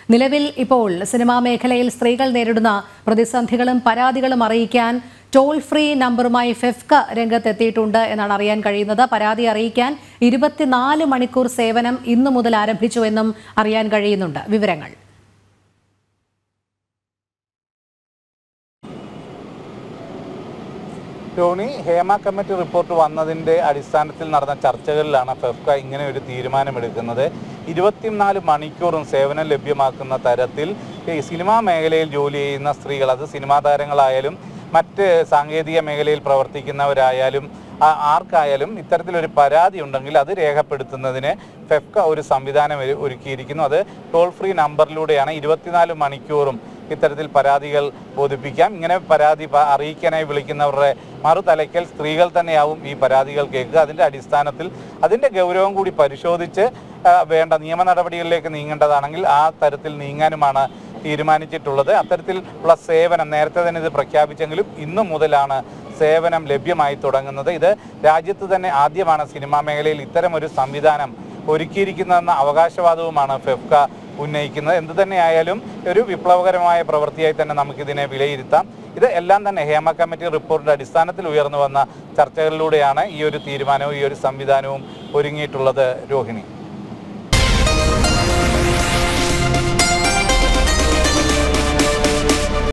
നിലവിൽ ഇപ്പോൾ സിനിമാ മേഖലയിൽ സ്ത്രീകൾ നേരിടുന്ന പ്രതിസന്ധികളും പരാതികളും അറിയിക്കാൻ ടോൾ ഫ്രീ നമ്പറുമായി ഫെഫ്ക രംഗത്തെത്തിയിട്ടുണ്ട് എന്നാണ് അറിയാൻ കഴിയുന്നത് പരാതി അറിയിക്കാൻ ഇരുപത്തിനാല് മണിക്കൂർ സേവനം ഇന്നു മുതൽ ആരംഭിച്ചുവെന്നും അറിയാൻ കഴിയുന്നുണ്ട് വിവരങ്ങൾ ടോണി ഹേമ കമ്മിറ്റി റിപ്പോർട്ട് വന്നതിൻ്റെ അടിസ്ഥാനത്തിൽ നടന്ന ചർച്ചകളിലാണ് ഫെഫ്ക ഇങ്ങനെ ഒരു തീരുമാനമെടുക്കുന്നത് ഇരുപത്തിനാല് മണിക്കൂറും സേവനം ലഭ്യമാക്കുന്ന തരത്തിൽ ഈ സിനിമാ മേഖലയിൽ ജോലി ചെയ്യുന്ന സ്ത്രീകൾ അത് സിനിമാ താരങ്ങളായാലും മറ്റ് സാങ്കേതിക മേഖലയിൽ പ്രവർത്തിക്കുന്നവരായാലും ആ- ആർക്കായാലും ഇത്തരത്തിലൊരു പരാതി ഉണ്ടെങ്കിൽ അത് രേഖപ്പെടുത്തുന്നതിന് ഫെഫ്ക ഒരു സംവിധാനം ഒരു- ഒരുക്കിയിരിക്കുന്നു അത് ടോൾ ഫ്രീ നമ്പറിലൂടെയാണ് ഇരുപത്തിനാല് മണിക്കൂറും ഇത്തരത്തിൽ പരാതികൾ ബോധിപ്പിക്കാം ഇങ്ങനെ പരാതി പ- അറിയിക്കാനായി വിളിക്കുന്നവരുടെ മറുതലയ്ക്കൽ സ്ത്രീകൾ തന്നെയാവും ഈ പരാതികൾ കേൾക്കുക അതിൻ്റെ അടിസ്ഥാനത്തിൽ അതിൻ്റെ ഗൗരവം കൂടി പരിശോധിച്ച് ആ, വേണ്ട നിയമ നടപടികളിലേക്ക് നീങ്ങേണ്ടതാണെങ്കിൽ ആ തരത്തിൽ നീങ്ങാനുമാണ് തീരുമാനിച്ചിട്ടുള്ളത് അത്തരത്തിൽ ഉള്ള സേവനം നേരത്തെ തന്നെ ഇത് പ്രഖ്യാപിച്ചെങ്കിലും ഇന്നു മുതലാണ് സേവനം ലഭ്യമായി തുടങ്ങുന്നത് ഇത് രാജ്യത്ത് തന്നെ ആദ്യമാണ് സിനിമാ മേഖലയിൽ ഇത്തരം ഒരു സംവിധാനം ഒരുക്കിയിരിക്കുന്നതെന്ന അവകാശവാദവുമാണ് ഫെഫ്ക ഉന്നയിക്കുന്നത് എന്തു തന്നെയായാലും ഒരു വിപ്ലവകരമായ പ്രവൃത്തിയായി തന്നെ നമുക്കിതിനെ വിലയിരുത്താം ഇത് എല്ലാം തന്നെ ഹേമ കമ്മിറ്റി റിപ്പോർട്ടിന്റെ അടിസ്ഥാനത്തിൽ ഉയർന്നു വന്ന ചർച്ചകളിലൂടെയാണ് ഈ ഒരു തീരുമാനവും ഈ ഒരു സംവിധാനവും ഒരുങ്ങിയിട്ടുള്ളത് രോഹിണി